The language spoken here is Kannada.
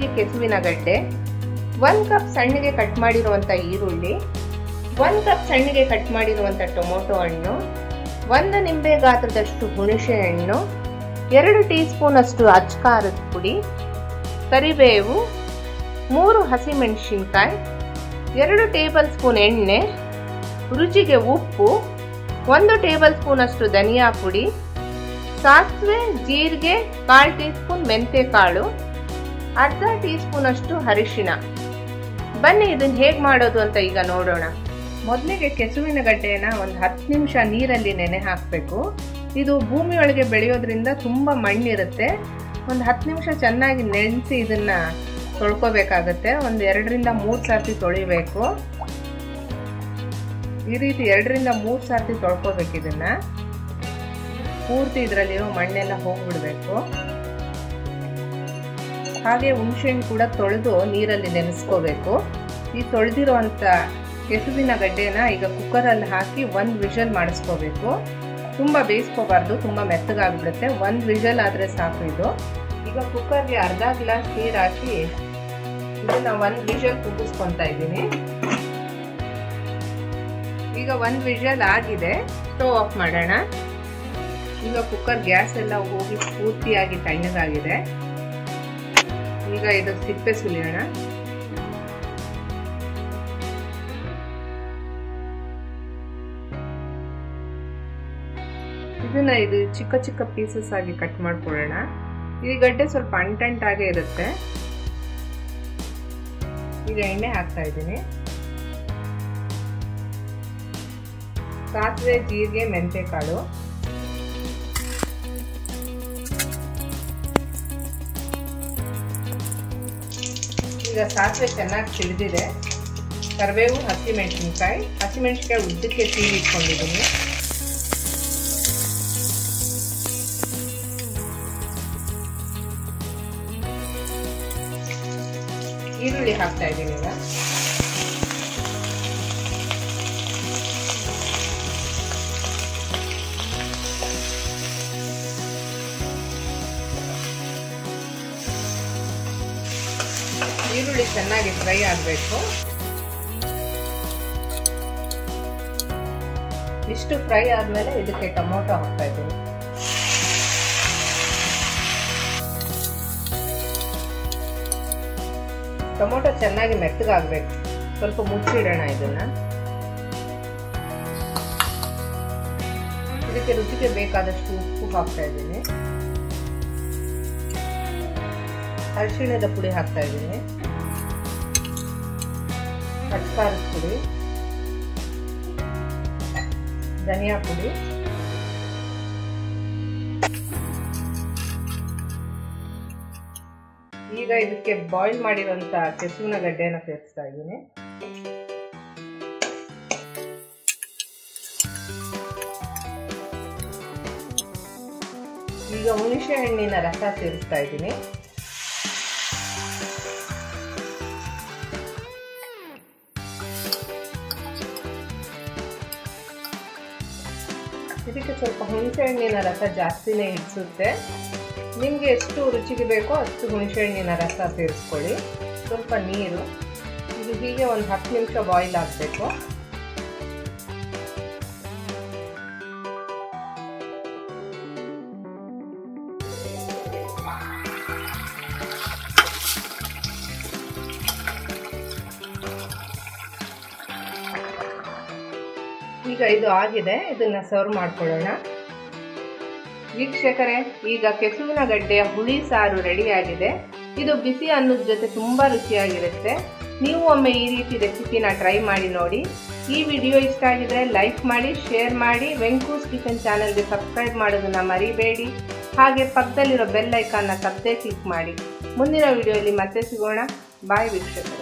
ಕೆಸುವಿನ ಗಡ್ಡೆ ಒಂದು ಕಪ್ ಸಣ್ಣಗೆ ಕಟ್ ಮಾಡಿರುವಂಥ ಈರುಳ್ಳಿ ಒಂದು ಕಪ್ ಸಣ್ಣಗೆ ಕಟ್ ಮಾಡಿರುವಂಥ ಟೊಮೊಟೊ ಹಣ್ಣು ಒಂದು ನಿಂಬೆ ಗಾತ್ರದಷ್ಟು ಹುಣಸೆ ಹಣ್ಣು ಎರಡು ಟೀ ಸ್ಪೂನಷ್ಟು ಅಚ್ಕಾರದ ಪುಡಿ ಕರಿಬೇವು ಮೂರು ಹಸಿಮೆಣಸಿನ್ಕಾಯಿ ಎರಡು ಟೇಬಲ್ ಸ್ಪೂನ್ ಎಣ್ಣೆ ರುಚಿಗೆ ಉಪ್ಪು ಒಂದು ಟೇಬಲ್ ಸ್ಪೂನಷ್ಟು ಧನಿಯಾ ಪುಡಿ ಸಾಸಿವೆ ಜೀರಿಗೆ ಕಾಲು ಟೀ ಸ್ಪೂನ್ ಮೆಂತ್ಯ ಕಾಳು ಅರ್ಧ ಟೀ ಸ್ಪೂನಷ್ಟು ಅರಿಶಿಣ ಬನ್ನಿ ಇದನ್ನು ಹೇಗೆ ಮಾಡೋದು ಅಂತ ಈಗ ನೋಡೋಣ ಮೊದಲಿಗೆ ಕೆಸುವಿನ ಗಡ್ಡೆನ ಒಂದು ಹತ್ತು ನಿಮಿಷ ನೀರಲ್ಲಿ ನೆನೆ ಹಾಕಬೇಕು ಇದು ಭೂಮಿ ಒಳಗೆ ಬೆಳೆಯೋದ್ರಿಂದ ತುಂಬ ಮಣ್ಣಿರುತ್ತೆ ಒಂದು ಹತ್ತು ನಿಮಿಷ ಚೆನ್ನಾಗಿ ನೆನೆಸಿ ಇದನ್ನು ತೊಳ್ಕೊಬೇಕಾಗತ್ತೆ ಒಂದು ಎರಡರಿಂದ ಮೂರು ಸರ್ತಿ ತೊಳಿಬೇಕು ಈ ರೀತಿ ಎರಡರಿಂದ ಮೂರು ಸರ್ತಿ ತೊಳ್ಕೊಬೇಕು ಇದನ್ನು ಪೂರ್ತಿ ಇದರಲ್ಲಿರೋ ಮಣ್ಣೆಲ್ಲ ಹೋಗ್ಬಿಡ್ಬೇಕು ಹಾಗೆ ಹುಣಸೆಹಣ್ಣು ಕೂಡ ತೊಳೆದು ನೀರಲ್ಲಿ ನೆನೆಸ್ಕೋಬೇಕು ಈ ತೊಳೆದಿರುವಂಥ ಕೆಸುವಿನ ಗಡ್ಡೆನ ಈಗ ಕುಕ್ಕರಲ್ಲಿ ಹಾಕಿ ಒಂದು ವಿಷಲ್ ಮಾಡಿಸ್ಕೋಬೇಕು ತುಂಬ ಬೇಯಿಸ್ಕೋಬಾರ್ದು ತುಂಬ ಮೆತ್ತಗಾಗ್ಬಿಡುತ್ತೆ ಒಂದು ವಿಷಲ್ ಆದರೆ ಸಾಕು ಇದು ಈಗ ಕುಕ್ಕರ್ಗೆ ಅರ್ಧ ಗ್ಲಾಸ್ ನೀರು ಹಾಕಿ ಇದನ್ನ ಒಂದು ವಿಷಲ್ ಕುಗ್ಗಿಸ್ಕೊತಾ ಇದ್ದೀನಿ ಈಗ ಒಂದು ವಿಷಲ್ ಆಗಿದೆ ಸ್ಟವ್ ಆಫ್ ಮಾಡೋಣ ಈಗ ಕುಕ್ಕರ್ ಗ್ಯಾಸ್ ಎಲ್ಲ ಹೋಗಿ ಪೂರ್ತಿಯಾಗಿ ತಣ್ಣಗಾಗಿದೆ ಈಗ ಇದು ಸಿಪ್ಪೆ ಸುಲಿಯೋಣ ಇದನ್ನ ಇದು ಚಿಕ್ಕ ಚಿಕ್ಕ ಪೀಸಸ್ ಆಗಿ ಕಟ್ ಮಾಡ್ಕೊಳ್ಳೋಣ ಈ ಗಡ್ಡೆ ಸ್ವಲ್ಪ ಅಂಟಂಟಾಗೆ ಇರುತ್ತೆ ಈಗ ಎಣ್ಣೆ ಹಾಕ್ತಾ ಇದ್ದೀನಿ ಸಾಸಿವೆ ಜೀರಿಗೆ ಮೆಂತ್ಯ ಕಾಳು ಈಗ ಸಾಸಿವೆ ಚೆನ್ನಾಗಿ ಸಿಡಿದಿದೆ ಕರಿಬೇವು ಹಸಿಮೆಣಸಿನ್ಕಾಯಿ ಹಸಿಮೆಣಸಿನ್ಕಾಯಿ ಉದ್ದಕ್ಕೆ ಸೀಳಿ ಇಟ್ಕೊಂಡಿದ್ದೀನಿ ಈರುಳ್ಳಿ ಹಾಕ್ತಾ ಇದ್ದೀನಿ ಈಗ ಈರುಳ್ಳಿ ಚೆನ್ನಾಗಿ ಫ್ರೈ ಆಗಬೇಕು ಇಷ್ಟು ಫ್ರೈ ಆದಮೇಲೆ ಇದಕ್ಕೆ ಟೊಮೊಟೊ ಹಾಕ್ತಾ ಇದ್ದೀನಿ ಟೊಮೊಟೊ ಚೆನ್ನಾಗಿ ಮೆತ್ತಗಾಗಬೇಕು ಸ್ವಲ್ಪ ಮುಚ್ಚಿಡೋಣ ಇದನ್ನ ಇದಕ್ಕೆ ರುಚಿಗೆ ಬೇಕಾದಷ್ಟು ಉಪ್ಪು ಹಾಕ್ತಾ ಇದ್ದೀನಿ ಅರಿಶಿಣದ ಪುಡಿ ಹಾಕ್ತಾ ಇದ್ದೀನಿ ಅಚ್ಕಾರದ ಪುಡಿ ಧನಿಯಾ ಪುಡಿ ಈಗ ಇದಕ್ಕೆ ಬಾಯ್ಲ್ ಮಾಡಿರುವಂತ ಕೆಸುವಿನ ಗಡ್ಡೆನ ಸೇರಿಸ್ತಾ ಇದ್ದೀನಿ ಈಗ ಹುಣಸೆ ಹಣ್ಣಿನ ರಸ ಸೇರಿಸ್ತಾ ಇದ್ದೀನಿ ಇದಕ್ಕೆ ಸ್ವಲ್ಪ ಹುಣಸೆ ಹಣ್ಣಿನ ರಸ ಜಾಸ್ತಿನೇ ಹಿಡಿಸುತ್ತೆ ನಿಮಗೆ ಎಷ್ಟು ರುಚಿಗೆ ಬೇಕೋ ಅಷ್ಟು ಹುಣಸೆ ಹಣ್ಣಿನ ರಸ ಸೇರಿಸ್ಕೊಳ್ಳಿ ಸ್ವಲ್ಪ ನೀರು ಇದು ಹೀಗೆ ಒಂದು ಹತ್ತು ನಿಮಿಷ ಬಾಯ್ಲ್ ಆಗಬೇಕು ಈಗ ಇದು ಆಗಿದೆ ಇದನ್ನ ಸರ್ವ್ ಮಾಡ್ಕೊಳ್ಳೋಣ ವೀಕ್ಷಕರೇ ಈಗ ಕೆಸುವಿನ ಗಡ್ಡೆಯ ಹುಳಿ ಸಾರು ರೆಡಿಯಾಗಿದೆ ಇದು ಬಿಸಿ ಅನ್ನದ ಜೊತೆ ತುಂಬ ರುಚಿಯಾಗಿರುತ್ತೆ ನೀವು ಒಮ್ಮೆ ಈ ರೀತಿ ರೆಸಿಪಿನ ಟ್ರೈ ಮಾಡಿ ನೋಡಿ ಈ ವಿಡಿಯೋ ಇಷ್ಟ ಆಗಿದ್ರೆ ಲೈಕ್ ಮಾಡಿ ಶೇರ್ ಮಾಡಿ ವೆಂಕೂಸ್ ಕಿಚನ್ ಚಾನಲ್ಗೆ ಸಬ್ಸ್ಕ್ರೈಬ್ ಮಾಡೋದನ್ನ ಮರಿಬೇಡಿ ಹಾಗೆ ಪಕ್ಕದಲ್ಲಿರೋ ಬೆಲ್ ಐಕಾನ್ನ ತಪ್ಪದೆ ಕ್ಲಿಕ್ ಮಾಡಿ ಮುಂದಿನ ವಿಡಿಯೋಲಿ ಮತ್ತೆ ಸಿಗೋಣ ಬಾಯ್ ವೀಕ್ಷಕರೇ